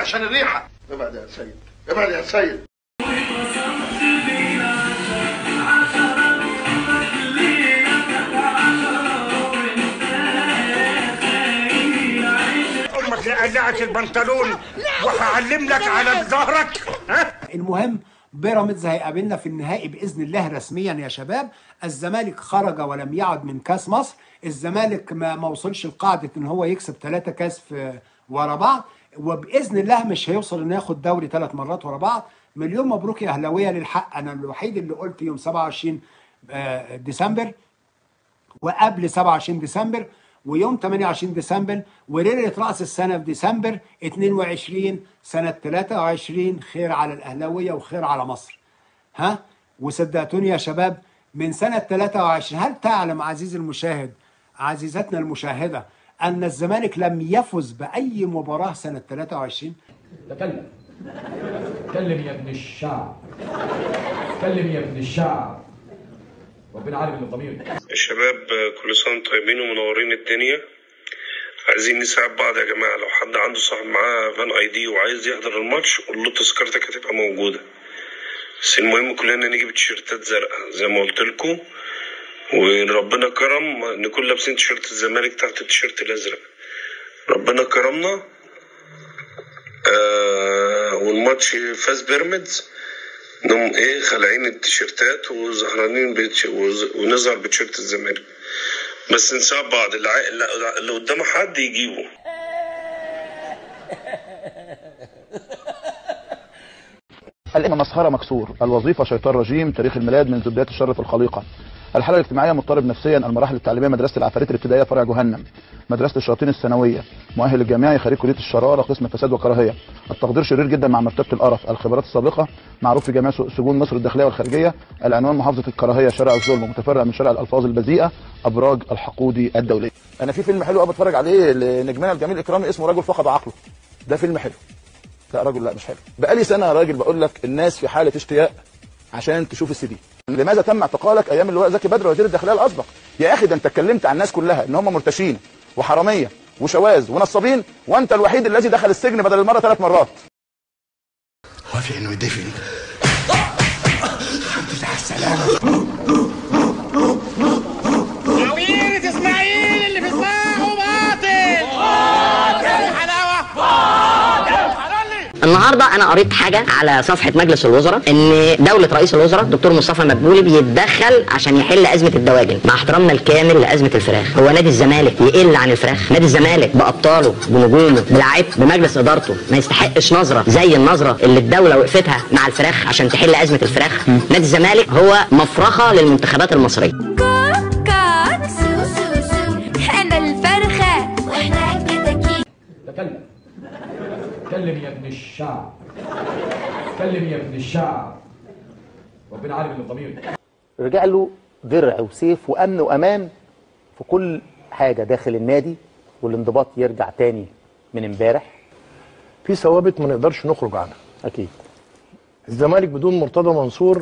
عشان الريحه ابعد يا سيد ابعد يا سيد امك لقلعت البنطلون وهعلم لك على ظهرك ها المهم بيراميدز هيقابلنا في النهائي باذن الله رسميا يا شباب الزمالك خرج ولم يعد من كاس مصر الزمالك ما ما وصلش لقاعده ان هو يكسب ثلاثه كاس في ورا بعض وباذن الله مش هيوصل انه ياخد دوري ثلاث مرات ورا بعض مليون مبروك يا اهلاويه للحق انا الوحيد اللي قلت يوم 27 آه، ديسمبر وقبل 27 ديسمبر ويوم 28 ديسمبر وليله راس السنه في ديسمبر 22 سنه 23 خير على الاهلاويه وخير على مصر ها وصدقتوني يا شباب من سنه 23 هل تعلم عزيزي المشاهد عزيزتنا المشاهده ان الزمالك لم يفز باي مباراه سنه 23 تكلم تكلم يا ابن الشعب تكلم يا ابن الشعب ربنا عالم اللي في ضميرك الشباب كل سنة وانتم طيبين ومنورين الدنيا عايزين نساعد بعض يا جماعة لو حد عنده صاحب معاه فان اي دي وعايز يحضر الماتش قول له تذكرتك هتبقى موجودة بس المهم كلنا نجيب تيشيرتات زرقاء زي ما قلت لكم وربنا كرم نكون لابسين تيشيرت الزمالك تحت التيشيرت الازرق ربنا كرمنا آه والماتش فاز بيراميدز نقوم ايه خالعين التيشيرتات وزهرانين بتش... وز- ونظهر بتيشيرت الزمالك بس نساعد بعض اللي, عاي... اللي- اللي قدامه حد يجيبه الإمام مسخرة مكسور الوظيفة شيطان رجيم تاريخ الميلاد من ذبيات الشر في الخليقة الحالة الاجتماعية مضطرب نفسيا المراحل التعليمية مدرسة العفاريت الابتدائية فرع جهنم مدرسة الشياطين الثانوية مؤهل الجامعي خريج كلية الشرارة قسم فساد وكراهية التقدير شرير جدا مع مرتبة القرف الخبرات السابقة معروف في جميع سجون مصر الداخلية والخارجية العنوان محافظة الكراهية شارع الظلم متفرع من شارع الألفاظ البذيئة أبراج الحقودي الدولية أنا في فيلم حلو قوي بتفرج عليه لنجمنا الجميل إكرامي اسمه رجل فقد عقله ده فيلم حلو لا راجل لا مش حلو بقالي سنه يا راجل بقول لك الناس في حاله اشتياق عشان تشوف السي دي لماذا تم اعتقالك ايام اللواء زكي بدر وزير الداخليه الاسبق يا اخي ده انت اتكلمت عن الناس كلها ان هم مرتشين وحراميه وشواذ ونصابين وانت الوحيد الذي دخل السجن بدل المره ثلاث مرات وافق انه يدفن ويرة اسماعيل اللي في دماغه باطل باطل حلاوه النهارده انا قريت حاجه على صفحه مجلس الوزراء ان دوله رئيس الوزراء الدكتور مصطفى مدبولي بيتدخل عشان يحل ازمه الدواجن مع احترامنا الكامل لازمه الفراخ هو نادي الزمالك يقل عن الفراخ نادي الزمالك بابطاله بنجومه بلعيبته بمجلس ادارته ما يستحقش نظره زي النظره اللي الدوله وقفتها مع الفراخ عشان تحل ازمه الفراخ نادي الزمالك هو مفرخه للمنتخبات المصريه كوكا سو سو سو انا الفرخة واحنا الكتاكيت تكلم تكلم يا ابن الشعب تكلم يا ابن الشعب ربنا عالم اللي في ضميرك رجع له درع وسيف وامن وامان في كل حاجه داخل النادي والانضباط يرجع تاني من امبارح في ثوابت ما نقدرش نخرج عنها اكيد الزمالك بدون مرتضى منصور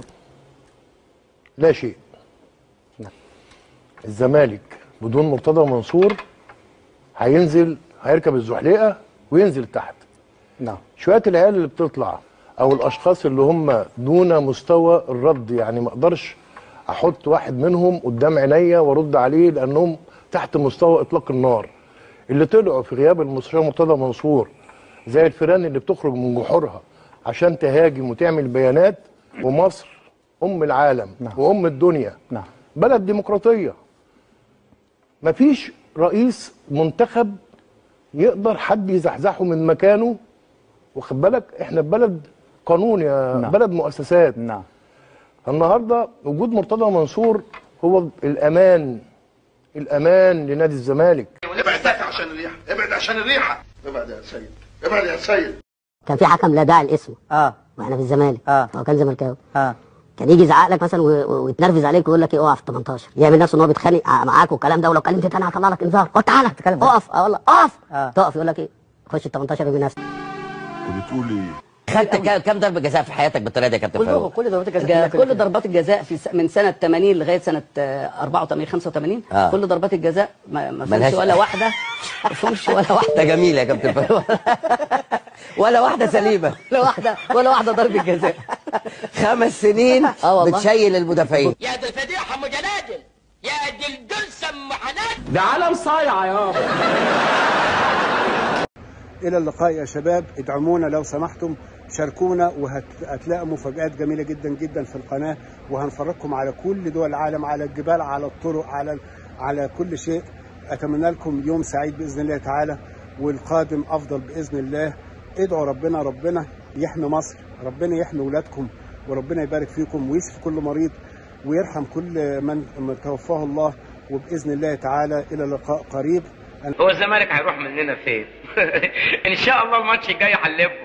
لا شيء نعم. الزمالك بدون مرتضى منصور هينزل هيركب الزحليقه وينزل تحت نعم شويه العيال اللي بتطلع او الاشخاص اللي هم دون مستوى الرد يعني ما اقدرش احط واحد منهم قدام عينيا وارد عليه لانهم تحت مستوى اطلاق النار اللي طلعوا في غياب المستشار مرتضى منصور زي الفيران اللي بتخرج من جحورها عشان تهاجم وتعمل بيانات ومصر ام العالم نعم. وام الدنيا نعم بلد ديمقراطيه مفيش رئيس منتخب يقدر حد يزحزحه من مكانه واخد بالك احنا في بلد قانون يا نعم. بلد مؤسسات نعم النهارده وجود مرتضى منصور هو الامان الامان لنادي الزمالك ابعد عشان الريحه ابعد عشان الريحه ابعد يا سيد ابعد يا سيد كان في حكم لا داعي لاسمه اه واحنا في الزمالك آه. هو كان زملكاوي اه كان يجي يزعق لك مثلا و- و- ويتنرفز عليك ويقول لك ايه اقف 18 يعمل نفسه ان هو بيتخانق ع- معاك والكلام ده ولو كلمت تاني هطلع لك انذار قول تعالى تتكلم اقف اه والله اقف آه. تقف يقول لك ايه خش ال 18 بنفسك بتقول ايه خدت كام ضربه جزاء في حياتك بالطريقه دي يا كابتن كل كل ضربات الجزاء كل ضربات الجزاء في س- من سنه 80 لغايه سنه آه، 84 85 آه. كل ضربات الجزاء ما ما ملهاش- فيهمش ولا واحده ما فيهمش ولا واحده ده جميل يا كابتن ولا واحده سليمه ولا واحده ولا واحده ضربه جزاء خمس سنين اه والله. بتشيل المدافعين يا دي الفضيحه ام جنادل يا دي الدلسه ام حنان ده علم صايع يابا الى اللقاء يا شباب ادعمونا لو سمحتم شاركونا وهتلاقوا مفاجآت جميلة جدا جدا في القناة وهنفرجكم على كل دول العالم على الجبال على الطرق على على كل شيء أتمنى لكم يوم سعيد بإذن الله تعالى والقادم أفضل بإذن الله ادعوا ربنا ربنا يحمي مصر ربنا يحمي ولادكم وربنا يبارك فيكم ويشفي كل مريض ويرحم كل من من توفاه الله وبإذن الله تعالى إلى لقاء قريب هو الزمالك هيروح مننا فين ان شاء الله الماتش الجاي هنلبه